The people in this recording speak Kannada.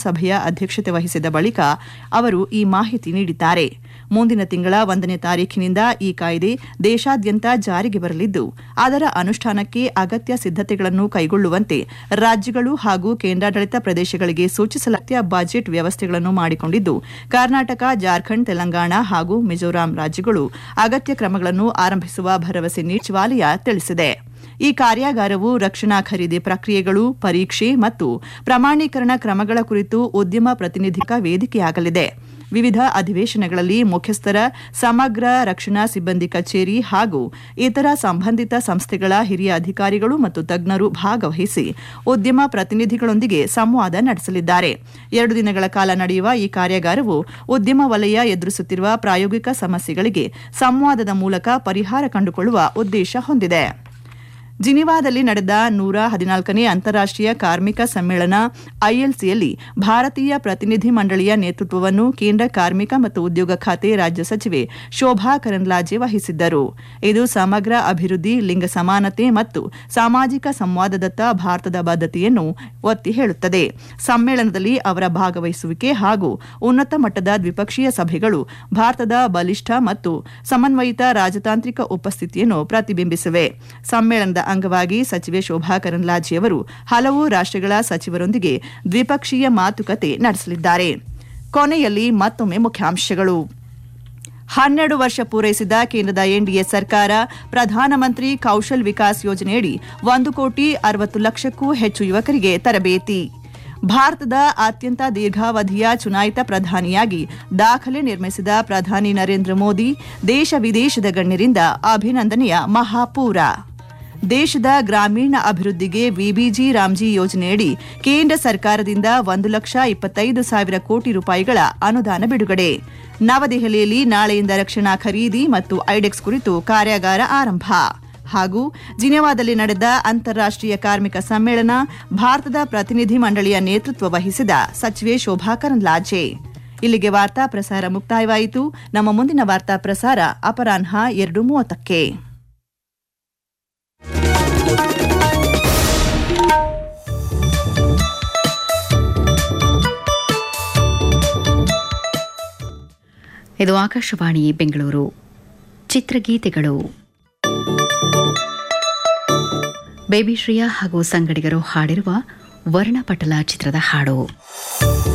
ಸಭೆಯ ಅಧ್ಯಕ್ಷತೆ ವಹಿಸಿದ ಬಳಿಕ ಅವರು ಈ ಮಾಹಿತಿ ನೀಡಿದ್ದಾರೆ ಮುಂದಿನ ತಿಂಗಳ ಒಂದನೇ ತಾರೀಖಿನಿಂದ ಈ ಕಾಯ್ದೆ ದೇಶಾದ್ಯಂತ ಜಾರಿಗೆ ಬರಲಿದ್ದು ಅದರ ಅನುಷ್ಠಾನಕ್ಕೆ ಅಗತ್ಯ ಸಿದ್ದತೆಗಳನ್ನು ಕೈಗೊಳ್ಳುವಂತೆ ರಾಜ್ಯಗಳು ಹಾಗೂ ಕೇಂದ್ರಾಡಳಿತ ಪ್ರದೇಶಗಳಿಗೆ ಸೂಚಿಸಲಾದ ಬಜೆಟ್ ವ್ಯವಸ್ಥೆಗಳನ್ನು ಮಾಡಿಕೊಂಡಿದ್ದು ಕರ್ನಾಟಕ ಜಾರ್ಖಂಡ್ ತೆಲಂಗಾಣ ಹಾಗೂ ಮಿಜೋರಾಂ ರಾಜ್ಯಗಳು ಅಗತ್ಯ ಕ್ರಮಗಳನ್ನು ಆರಂಭಿಸುವ ಭರವಸೆ ನೀಡಿ ಸಚಿವಾಲಯ ತಿಳಿಸಿದೆ ಈ ಕಾರ್ಯಾಗಾರವು ರಕ್ಷಣಾ ಖರೀದಿ ಪ್ರಕ್ರಿಯೆಗಳು ಪರೀಕ್ಷೆ ಮತ್ತು ಪ್ರಮಾಣೀಕರಣ ಕ್ರಮಗಳ ಕುರಿತು ಉದ್ಯಮ ಪ್ರತಿನಿಧಿಕ ವೇದಿಕೆಯಾಗಲಿದೆ ವಿವಿಧ ಅಧಿವೇಶನಗಳಲ್ಲಿ ಮುಖ್ಯಸ್ಥರ ಸಮಗ್ರ ರಕ್ಷಣಾ ಸಿಬ್ಬಂದಿ ಕಚೇರಿ ಹಾಗೂ ಇತರ ಸಂಬಂಧಿತ ಸಂಸ್ಥೆಗಳ ಹಿರಿಯ ಅಧಿಕಾರಿಗಳು ಮತ್ತು ತಜ್ಞರು ಭಾಗವಹಿಸಿ ಉದ್ಯಮ ಪ್ರತಿನಿಧಿಗಳೊಂದಿಗೆ ಸಂವಾದ ನಡೆಸಲಿದ್ದಾರೆ ಎರಡು ದಿನಗಳ ಕಾಲ ನಡೆಯುವ ಈ ಕಾರ್ಯಾಗಾರವು ಉದ್ಯಮ ವಲಯ ಎದುರಿಸುತ್ತಿರುವ ಪ್ರಾಯೋಗಿಕ ಸಮಸ್ಯೆಗಳಿಗೆ ಸಂವಾದದ ಮೂಲಕ ಪರಿಹಾರ ಕಂಡುಕೊಳ್ಳುವ ಉದ್ದೇಶ ಹೊಂದಿದೆ ಜಿನಿವಾದಲ್ಲಿ ನಡೆದ ನೂರ ಹದಿನಾಲ್ಕನೇ ಅಂತಾರಾಷ್ಟೀಯ ಕಾರ್ಮಿಕ ಸಮ್ಮೇಳನ ಐಎಲ್ಸಿಯಲ್ಲಿ ಭಾರತೀಯ ಪ್ರತಿನಿಧಿ ಮಂಡಳಿಯ ನೇತೃತ್ವವನ್ನು ಕೇಂದ್ರ ಕಾರ್ಮಿಕ ಮತ್ತು ಉದ್ಯೋಗ ಖಾತೆ ರಾಜ್ಯ ಸಚಿವೆ ಶೋಭಾ ಕರಂದ್ಲಾಜೆ ವಹಿಸಿದ್ದರು ಇದು ಸಮಗ್ರ ಅಭಿವೃದ್ಧಿ ಲಿಂಗ ಸಮಾನತೆ ಮತ್ತು ಸಾಮಾಜಿಕ ಸಂವಾದದತ್ತ ಭಾರತದ ಬದ್ಧತೆಯನ್ನು ಒತ್ತಿ ಹೇಳುತ್ತದೆ ಸಮ್ಮೇಳನದಲ್ಲಿ ಅವರ ಭಾಗವಹಿಸುವಿಕೆ ಹಾಗೂ ಉನ್ನತ ಮಟ್ಟದ ದ್ವಿಪಕ್ಷೀಯ ಸಭೆಗಳು ಭಾರತದ ಬಲಿಷ್ಠ ಮತ್ತು ಸಮನ್ವಯಿತ ರಾಜತಾಂತ್ರಿಕ ಉಪಸ್ಥಿತಿಯನ್ನು ಪ್ರತಿಬಿಂಬಿಸಿವೆ ಸಮ್ಮೇಳನದ ಅಂಗವಾಗಿ ಸಚಿವೆ ಶೋಭಾ ಕರಂದ್ಲಾಜೆಯವರು ಹಲವು ರಾಷ್ಟ್ರಗಳ ಸಚಿವರೊಂದಿಗೆ ದ್ವಿಪಕ್ಷೀಯ ಮಾತುಕತೆ ನಡೆಸಲಿದ್ದಾರೆ ಕೊನೆಯಲ್ಲಿ ಮತ್ತೊಮ್ಮೆ ಮುಖ್ಯಾಂಶಗಳು ಹನ್ನೆರಡು ವರ್ಷ ಪೂರೈಸಿದ ಕೇಂದ್ರದ ಎನ್ಡಿಎ ಸರ್ಕಾರ ಪ್ರಧಾನಮಂತ್ರಿ ಕೌಶಲ್ ವಿಕಾಸ್ ಯೋಜನೆಯಡಿ ಒಂದು ಕೋಟಿ ಅರವತ್ತು ಲಕ್ಷಕ್ಕೂ ಹೆಚ್ಚು ಯುವಕರಿಗೆ ತರಬೇತಿ ಭಾರತದ ಅತ್ಯಂತ ದೀರ್ಘಾವಧಿಯ ಚುನಾಯಿತ ಪ್ರಧಾನಿಯಾಗಿ ದಾಖಲೆ ನಿರ್ಮಿಸಿದ ಪ್ರಧಾನಿ ನರೇಂದ್ರ ಮೋದಿ ದೇಶ ವಿದೇಶದ ಗಣ್ಯರಿಂದ ಅಭಿನಂದನೆಯ ಮಹಾಪೂರ ದೇಶದ ಗ್ರಾಮೀಣ ಅಭಿವೃದ್ಧಿಗೆ ವಿಬಿಜಿ ರಾಮ್ಜಿ ಯೋಜನೆಯಡಿ ಕೇಂದ್ರ ಸರ್ಕಾರದಿಂದ ಒಂದು ಲಕ್ಷ ಇಪ್ಪತ್ತೈದು ಸಾವಿರ ಕೋಟಿ ರೂಪಾಯಿಗಳ ಅನುದಾನ ಬಿಡುಗಡೆ ನವದೆಹಲಿಯಲ್ಲಿ ನಾಳೆಯಿಂದ ರಕ್ಷಣಾ ಖರೀದಿ ಮತ್ತು ಐಡೆಕ್ಸ್ ಕುರಿತು ಕಾರ್ಯಾಗಾರ ಆರಂಭ ಹಾಗೂ ಜಿನೆವಾದಲ್ಲಿ ನಡೆದ ಅಂತಾರಾಷ್ಟೀಯ ಕಾರ್ಮಿಕ ಸಮ್ಮೇಳನ ಭಾರತದ ಪ್ರತಿನಿಧಿ ಮಂಡಳಿಯ ನೇತೃತ್ವ ವಹಿಸಿದ ಸಚಿವೆ ಶೋಭಾ ಕರಂದ್ಲಾಜೆ ಇಲ್ಲಿಗೆ ವಾರ್ತಾ ಪ್ರಸಾರ ಮುಕ್ತಾಯವಾಯಿತು ನಮ್ಮ ಮುಂದಿನ ವಾರ್ತಾ ಪ್ರಸಾರ ಅಪರಾಹ್ನ ಎರಡು ಮೂವತ್ತಕ್ಕೆ ಇದು ಆಕಾಶವಾಣಿ ಬೆಂಗಳೂರು ಚಿತ್ರಗೀತೆಗಳು ಬೇಬಿ ಶ್ರೇಯಾ ಹಾಗೂ ಸಂಗಡಿಗರು ಹಾಡಿರುವ ವರ್ಣಪಟಲ ಚಿತ್ರದ ಹಾಡು